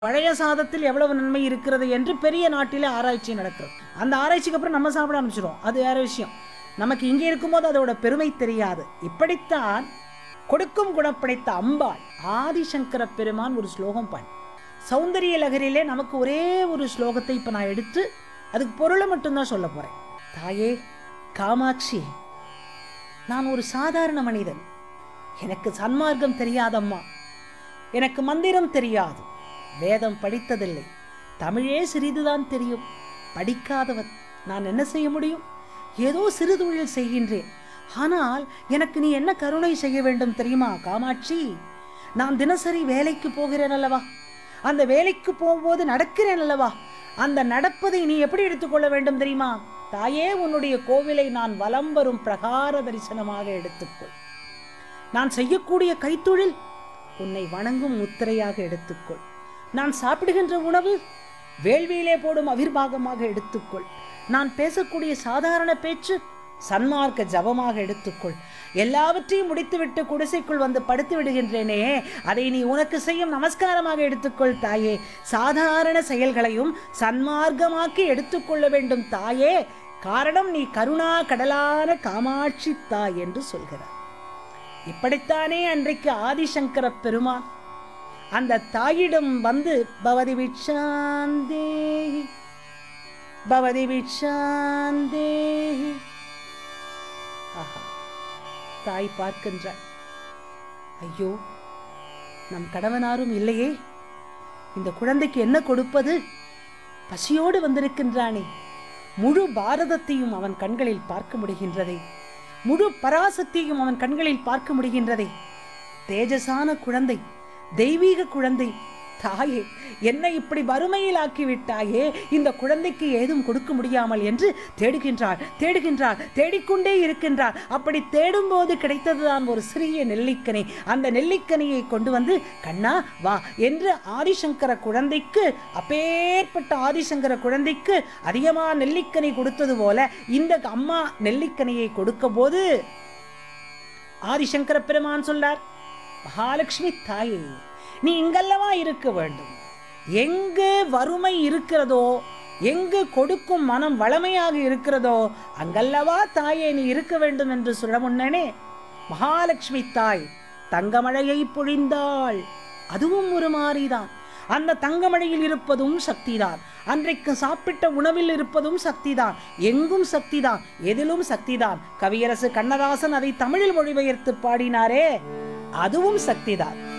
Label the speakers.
Speaker 1: பழைய சாதத்தில் எவ்வளவு நன்மை இருக்கிறது என்று பெரிய நாட்டிலே ஆராய்ச்சி நடக்கிறது அந்த ஆராய்ச்சிக்கு அப்புறம் நம்ம சாப்பிட ஆரம்பிச்சிடும் அது வேற விஷயம் நமக்கு இங்கே இருக்கும்போது அதோட பெருமை தெரியாது இப்படித்தான் கொடுக்கும் குணப்படைத்த அம்பாள் ஆதிசங்கர பெருமான் ஒரு ஸ்லோகம் பாடி சௌந்தரிய லகரிலே நமக்கு ஒரே ஒரு ஸ்லோகத்தை இப்போ நான் எடுத்து அதுக்கு பொருளை மட்டும்தான் சொல்ல போறேன் தாயே காமாட்சி நான் ஒரு சாதாரண மனிதன் எனக்கு சன்மார்க்கம் தெரியாதம்மா எனக்கு மந்திரம் தெரியாது வேதம் படித்ததில்லை தமிழே சிறிதுதான் தெரியும் படிக்காதவன் நான் என்ன செய்ய முடியும் ஏதோ சிறு தொழில் செய்கின்றேன் ஆனால் எனக்கு நீ என்ன கருணை செய்ய வேண்டும் தெரியுமா காமாட்சி நான் தினசரி வேலைக்கு போகிறேன் அல்லவா அந்த வேலைக்கு போகும்போது நடக்கிறேன் அல்லவா அந்த நடப்பதை நீ எப்படி எடுத்துக்கொள்ள வேண்டும் தெரியுமா தாயே உன்னுடைய கோவிலை நான் வலம் வரும் பிரகார தரிசனமாக எடுத்துக்கொள் நான் செய்யக்கூடிய கைத்தொழில் உன்னை வணங்கும் முத்திரையாக எடுத்துக்கொள் நான் சாப்பிடுகின்ற உணவு வேள்வியிலே போடும் அவிர்வாகமாக எடுத்துக்கொள் நான் பேசக்கூடிய சாதாரண பேச்சு சன்மார்க்க ஜபமாக எடுத்துக்கொள் எல்லாவற்றையும் முடித்துவிட்டு குடிசைக்குள் வந்து படுத்து விடுகின்றேனே அதை நீ உனக்கு செய்யும் நமஸ்காரமாக எடுத்துக்கொள் தாயே சாதாரண செயல்களையும் சன்மார்க்கமாக்கி எடுத்துக்கொள்ள வேண்டும் தாயே காரணம் நீ கருணா கடலான காமாட்சி தாய் என்று சொல்கிறார் இப்படித்தானே அன்றைக்கு ஆதிசங்கர பெருமான் அந்த தாயிடம் வந்து பவதி விட்சாந்தேஹி பவதி விட்சாந்தேஹி ஆஹா தாய் பார்க்கின்றாள் ஐயோ நம் கணவனாரும் இல்லையே இந்த குழந்தைக்கு என்ன கொடுப்பது பசியோடு வந்திருக்கின்றானே முழு பாரதத்தையும் அவன் கண்களில் பார்க்க முடிகின்றதே முழு பராசக்தியையும் அவன் கண்களில் பார்க்க முடிகின்றதே தேஜசான குழந்தை தெய்வீக குழந்தை தாயே என்னை இப்படி வறுமையில் ஆக்கி விட்டாயே இந்த குழந்தைக்கு ஏதும் கொடுக்க முடியாமல் என்று தேடுகின்றாள் தேடுகின்றாள் தேடிக்கொண்டே இருக்கின்றாள் அப்படி தேடும்போது கிடைத்ததுதான் ஒரு சிறிய நெல்லிக்கனி அந்த நெல்லிக்கனியை கொண்டு வந்து கண்ணா வா என்று ஆதிசங்கர குழந்தைக்கு அப்பேற்பட்ட ஆதிசங்கர குழந்தைக்கு அதிகமா நெல்லிக்கனி கொடுத்தது போல இந்த அம்மா நெல்லிக்கனியை கொடுக்க போது ஆதிசங்கர பெருமான் சொல்லார் மகாலட்சுமி தாயே நீ இங்கல்லவா இருக்க வேண்டும் எங்கு வறுமை இருக்கிறதோ எங்கு கொடுக்கும் மனம் வளமையாக இருக்கிறதோ அங்கல்லவா தாயே நீ இருக்க வேண்டும் என்று சொல்ல முன்னனே மகாலட்சுமி தாய் தங்கமழையை பொழிந்தாள் அதுவும் ஒரு மாறிதான் அந்த தங்கமழையில் இருப்பதும் சக்திதான் அன்றைக்கு சாப்பிட்ட உணவில் இருப்பதும் சக்திதான் எங்கும் சக்திதான் எதிலும் சக்திதான் கவியரசு கண்ணதாசன் அதை தமிழில் மொழிபெயர்த்து பாடினாரே அதுவும் சக்திதான்